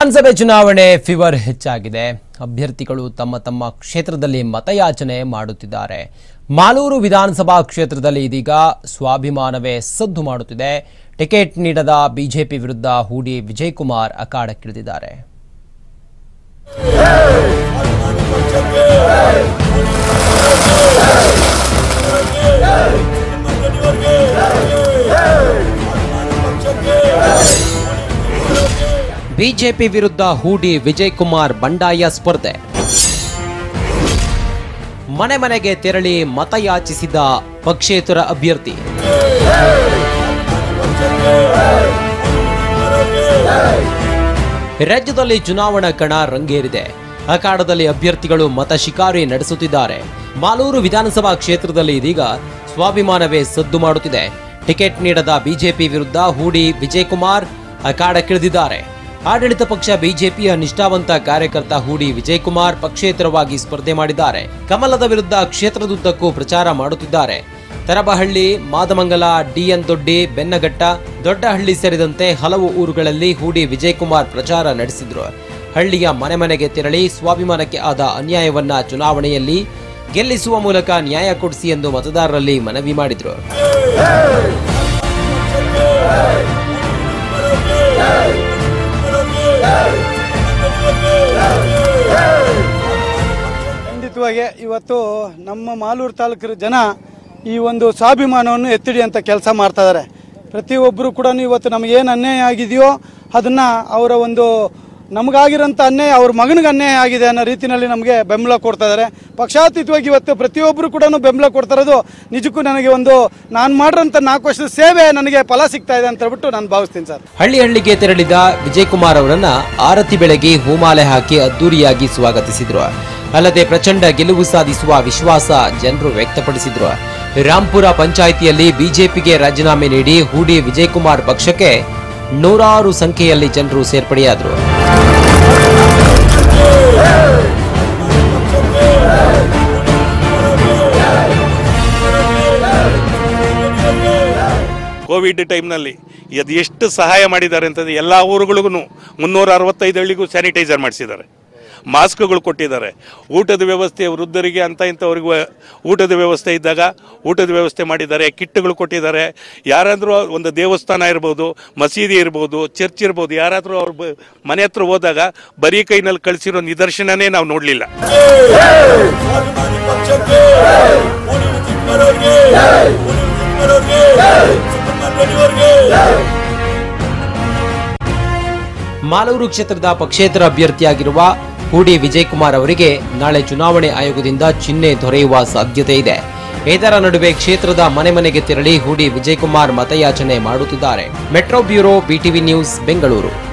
ವಿಧಾನಸಭೆ ಚುನಾವಣೆ ಫೀವರ್ ಹೆಚ್ಚಾಗಿದೆ ಅಭ್ಯರ್ಥಿಗಳು ತಮ್ಮ ತಮ್ಮ ಕ್ಷೇತ್ರದಲ್ಲಿ ಮತಯಾಚನೆ ಮಾಡುತ್ತಿದ್ದಾರೆ ಮಾಲೂರು ವಿಧಾನಸಭಾ ಕ್ಷೇತ್ರದಲ್ಲಿ ಇದೀಗ ಸ್ವಾಭಿಮಾನವೇ ಸದ್ದು ಮಾಡುತ್ತಿದೆ ಟಿಕೆಟ್ ನೀಡದ ಬಿಜೆಪಿ ವಿರುದ್ಧ ಹೂಡಿ ವಿಜಯ್ ಕುಮಾರ್ ಅಖಾಡಕ್ಕಿಳಿದಿದ್ದಾರೆ ಬಿಜೆಪಿ ವಿರುದ್ಧ ಹೂಡಿ ವಿಜಯ್ ಕುಮಾರ್ ಬಂಡಾಯ ಸ್ಪರ್ಧೆ ಮನೆ ಮನೆಗೆ ತೆರಳಿ ಮತಯಾಚಿಸಿದ ಪಕ್ಷೇತರ ಅಭ್ಯರ್ಥಿ ರಾಜ್ಯದಲ್ಲಿ ಚುನಾವಣಾ ಕಣ ರಂಗೇರಿದೆ ಅಖಾಡದಲ್ಲಿ ಅಭ್ಯರ್ಥಿಗಳು ಮತ ಶಿಕಾರಿ ನಡೆಸುತ್ತಿದ್ದಾರೆ ಮಾಲೂರು ವಿಧಾನಸಭಾ ಕ್ಷೇತ್ರದಲ್ಲಿ ಇದೀಗ ಸ್ವಾಭಿಮಾನವೇ ಸದ್ದು ಮಾಡುತ್ತಿದೆ ಟಿಕೆಟ್ ನೀಡದ ಬಿಜೆಪಿ ವಿರುದ್ಧ ಹೂಡಿ ವಿಜಯ್ ಕುಮಾರ್ ಅಖಾಡಕ್ಕಿಳಿದಿದ್ದಾರೆ ಆಡಳಿತ ಪಕ್ಷ ಬಿಜೆಪಿಯ ನಿಷ್ಠಾವಂತ ಕಾರ್ಯಕರ್ತ ಹೂಡಿ ವಿಜಯ್ ಕುಮಾರ್ ಪಕ್ಷೇತರವಾಗಿ ಸ್ಪರ್ಧೆ ಮಾಡಿದ್ದಾರೆ ಕಮಲದ ವಿರುದ್ಧ ಕ್ಷೇತ್ರದುದ್ದಕ್ಕೂ ಪ್ರಚಾರ ಮಾಡುತ್ತಿದ್ದಾರೆ ತರಬಹಳ್ಳಿ ಮಾದಮಂಗಲ ಡಿಎನ್ ದೊಡ್ಡಿ ಬೆನ್ನಘಟ್ಟ ದೊಡ್ಡಹಳ್ಳಿ ಸೇರಿದಂತೆ ಹಲವು ಊರುಗಳಲ್ಲಿ ಹೂಡಿ ವಿಜಯ್ ಕುಮಾರ್ ಪ್ರಚಾರ ನಡೆಸಿದ್ರು ಹಳ್ಳಿಯ ಮನೆ ಮನೆಗೆ ತೆರಳಿ ಸ್ವಾಭಿಮಾನಕ್ಕೆ ಆದ ಅನ್ಯಾಯವನ್ನ ಚುನಾವಣೆಯಲ್ಲಿ ಗೆಲ್ಲಿಸುವ ಮೂಲಕ ನ್ಯಾಯ ಕೊಡಿಸಿ ಎಂದು ಮತದಾರರಲ್ಲಿ ಮನವಿ ಮಾಡಿದ್ರು ಖಂಡಿತವಾಗಿ ಇವತ್ತು ನಮ್ಮ ಮಾಲೂರು ತಾಲೂಕಿನ ಜನ ಈ ಒಂದು ಸ್ವಾಭಿಮಾನವನ್ನು ಎತ್ತಿಡಿಯಂಥ ಕೆಲಸ ಮಾಡ್ತಾ ಇದ್ದಾರೆ ಪ್ರತಿಯೊಬ್ಬರು ಕೂಡ ಇವತ್ತು ನಮಗೇನು ಅನ್ಯಾಯ ಆಗಿದೆಯೋ ಅದನ್ನು ಅವರ ಒಂದು ನಮಗಾಗಿರೋಂಥ ಅನ್ಯಾಯ ಅವ್ರ ಮಗನಿಗೆ ಅನ್ಯಾಯ ಆಗಿದೆ ಅನ್ನೋ ರೀತಿಯಲ್ಲಿ ನಮಗೆ ಬೆಂಬಲ ಕೊಡ್ತಾ ಇದ್ದಾರೆ ಪಕ್ಷಾತೀತವಾಗಿ ಇವತ್ತು ಪ್ರತಿಯೊಬ್ಬರು ಕೂಡ ಬೆಂಬಲ ಕೊಡ್ತಾ ಇರೋದು ನಿಜಕ್ಕೂ ನನಗೆ ಒಂದು ನಾನು ಮಾಡಿರೋಂಥ ನಾಲ್ಕು ವರ್ಷದ ಸೇವೆ ನನಗೆ ಫಲ ಸಿಗ್ತಾ ಇದೆ ಅಂತ ಹೇಳ್ಬಿಟ್ಟು ನಾನು ಭಾವಿಸ್ತೀನಿ ಸರ್ ಹಳ್ಳಿ ಹಳ್ಳಿಗೆ ತೆರಳಿದ ವಿಜಯ್ ಕುಮಾರ್ ಅವರನ್ನ ಆರತಿ ಬೆಳಗಿ ಹೂಮಾಲೆ ಹಾಕಿ ಅದ್ದೂರಿಯಾಗಿ ಸ್ವಾಗತಿಸಿದ್ರು ಅಲ್ಲದೆ ಪ್ರಚಂಡ ಗೆಲುವು ಸಾಧಿಸುವ ವಿಶ್ವಾಸ ಜನರು ವ್ಯಕ್ತಪಡಿಸಿದ್ರು ರಾಂಪುರ ಪಂಚಾಯಿತಿಯಲ್ಲಿ ಬಿಜೆಪಿಗೆ ರಾಜೀನಾಮೆ ನೀಡಿ ಹೂಡಿ ವಿಜಯ್ ಕುಮಾರ್ ಪಕ್ಷಕ್ಕೆ ನೂರಾರು ಸಂಖ್ಯೆಯಲ್ಲಿ ಜನರು ಸೇರ್ಪಡೆಯಾದರು ಕೋವಿಡ್ ಟೈಮ್ನಲ್ಲಿ ಅದು ಎಷ್ಟು ಸಹಾಯ ಮಾಡಿದ್ದಾರೆ ಅಂತಂದ್ರೆ ಎಲ್ಲ ಊರುಗಳಿಗೂ ಮುನ್ನೂರ ಅರವತ್ತೈದು ಹಳ್ಳಿಗೂ ಸ್ಯಾನಿಟೈಸರ್ ಮಾಡಿಸಿದ್ದಾರೆ ಮಾಸ್ಕ್ಗಳು ಕೊಟ್ಟಿದ್ದಾರೆ ಊಟದ ವ್ಯವಸ್ಥೆ ವೃದ್ಧರಿಗೆ ಅಂತ ಇಂಥವ್ರಿಗೆ ಊಟದ ವ್ಯವಸ್ಥೆ ಇದ್ದಾಗ ಊಟದ ವ್ಯವಸ್ಥೆ ಮಾಡಿದ್ದಾರೆ ಕಿಟ್ಗಳು ಕೊಟ್ಟಿದ್ದಾರೆ ಯಾರಾದರೂ ಒಂದು ದೇವಸ್ಥಾನ ಇರ್ಬೋದು ಮಸೀದಿ ಇರ್ಬೋದು ಚರ್ಚ್ ಇರ್ಬೋದು ಯಾರಾದರೂ ಅವ್ರ ಬ- ಮನೆ ಹತ್ರ ಹೋದಾಗ ಬರೀ ಕೈನಲ್ಲಿ ಕಳಿಸಿರೋ ನಿದರ್ಶನನೇ ನಾವು ನೋಡಲಿಲ್ಲ ಮಾಲೂರು ಕ್ಷೇತ್ರದ ಪಕ್ಷೇತರ ಅಭ್ಯರ್ಥಿಯಾಗಿರುವ ಹೂಡಿ ವಿಜಯ್ ಕುಮಾರ್ ಅವರಿಗೆ ನಾಳೆ ಚುನಾವಣೆ ಆಯೋಗದಿಂದ ಚಿಹ್ನೆ ದೊರೆಯುವ ಸಾಧ್ಯತೆ ಇದೆ ಇದರ ನಡುವೆ ಕ್ಷೇತ್ರದ ಮನೆ ಮನೆಗೆ ತೆರಳಿ ಹೂಡಿ ವಿಜಯ್ ಕುಮಾರ್ ಮತಯಾಚನೆ ಮಾಡುತ್ತಿದ್ದಾರೆ metro bureau BTV news Bengaluru